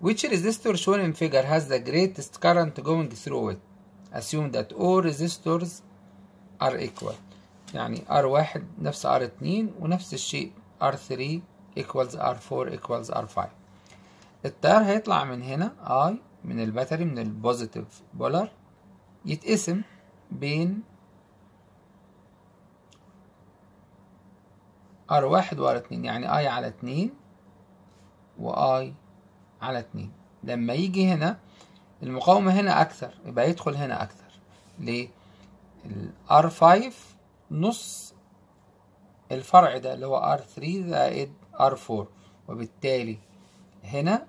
which resistor shown in figure has the greatest current going through it assume that all resistors are equal يعني R1 نفس R2 ونفس الشيء R3 equals R4 equals R5 التيار هيطلع من هنا I من الباتري من البوزيتيف بولر يتقسم بين ار واحد وار اتنين يعني اي على اتنين واي على اتنين لما يجي هنا المقاومة هنا أكثر يبقى يدخل هنا أكثر ليه؟ الار 5 نص الفرع ده اللي هو ار 3 زائد ار 4 وبالتالي هنا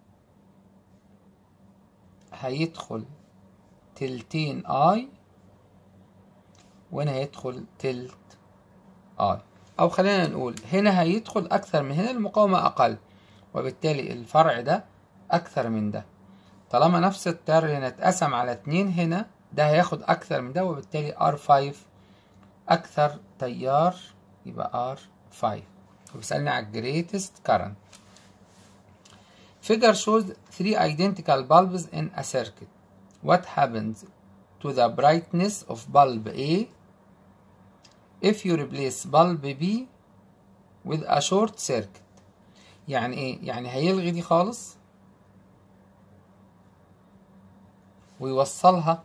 هيدخل تلتين اي وهنا هيدخل تلت اي او خلينا نقول هنا هيدخل اكثر من هنا المقاومة اقل وبالتالي الفرع ده اكثر من ده طالما نفس التيار هنا اتقسم على اتنين هنا ده هياخد اكثر من ده وبالتالي R5 اكثر تيار يبقى R5 وبيسألني على greatest current figure shows three identical bulbs in a circuit what happens to the brightness of bulb A if you replace bulb B with a short circuit يعني ايه يعني هيلغي دي خالص ويوصلها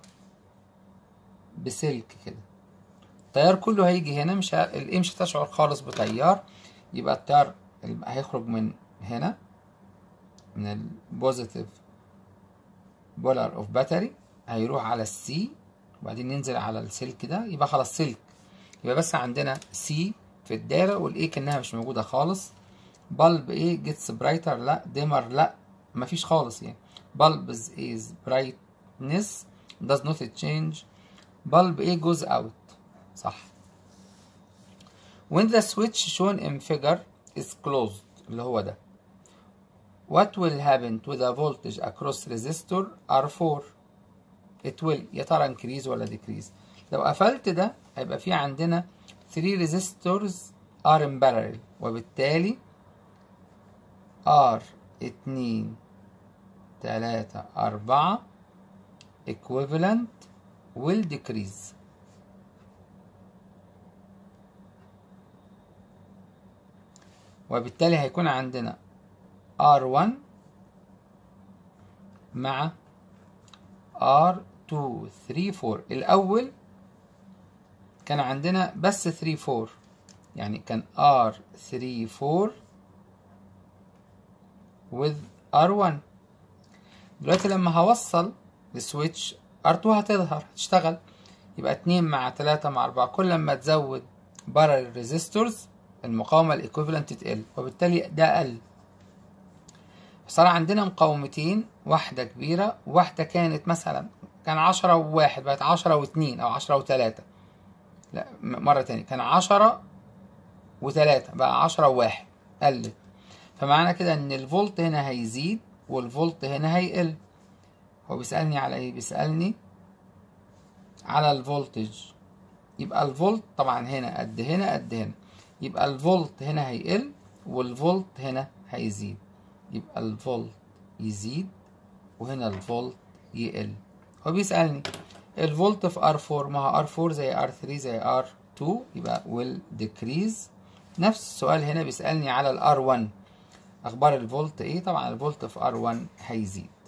بسلك كده التيار كله هيجي هنا مش ه... الايه مش هتشعر خالص بتيار يبقى التيار هيخرج من هنا من البوزيتيف بولار اوف باتري هيروح على السي وبعدين ينزل على السلك ده يبقى خلاص سلك يبقى بس عندنا سي في الدايرة والايه كأنها مش موجودة خالص بلب ايه جيتس برايتر لا ديمر لا مفيش خالص يعني bulbs is brightness does not change bulb A goes out صح when the switch shown in figure is closed اللي هو ده what will happen to the voltage across resistor R4 it will يا ترى increase ولا decrease لو قفلت ده هيبقى في عندنا 3 resistors are in parallel وبالتالي R اتنين تلاتة أربعة equivalent will decrease وبالتالي هيكون عندنا R1 مع R2 3 4 الأول كان عندنا بس 3 4 يعني كان R3 4 with R1 دلوقتي لما هوصل السويتش R2 هتظهر هتشتغل يبقى 2 مع 3 مع 4 كل ما تزود بارل ريزيستورز المقاومة الايكوفالنت تقل وبالتالي ده قل صار عندنا مقاومتين واحدة كبيرة وواحدة كانت مثلا كان عشرة وواحد بقت عشرة واتنين أو عشرة وتلاتة لا مرة تانية كان عشرة وتلاتة بقى عشرة وواحد قلت فمعنى كده إن الفولت هنا هيزيد والفولت هنا هيقل هو بيسألني على إيه؟ بيسألني على الفولتج يبقى الفولت طبعا هنا قد هنا قد هنا يبقى الفولت هنا هيقل والفولت هنا هيزيد يبقى الفولت يزيد وهنا الفولت يقل هو بيسألني الفولت في R4 ما هو R4 زي R3 زي R2 يبقى will decrease نفس السؤال هنا بيسألني على ال R1 أخبار الفولت إيه طبعا الفولت في R1 هيزيد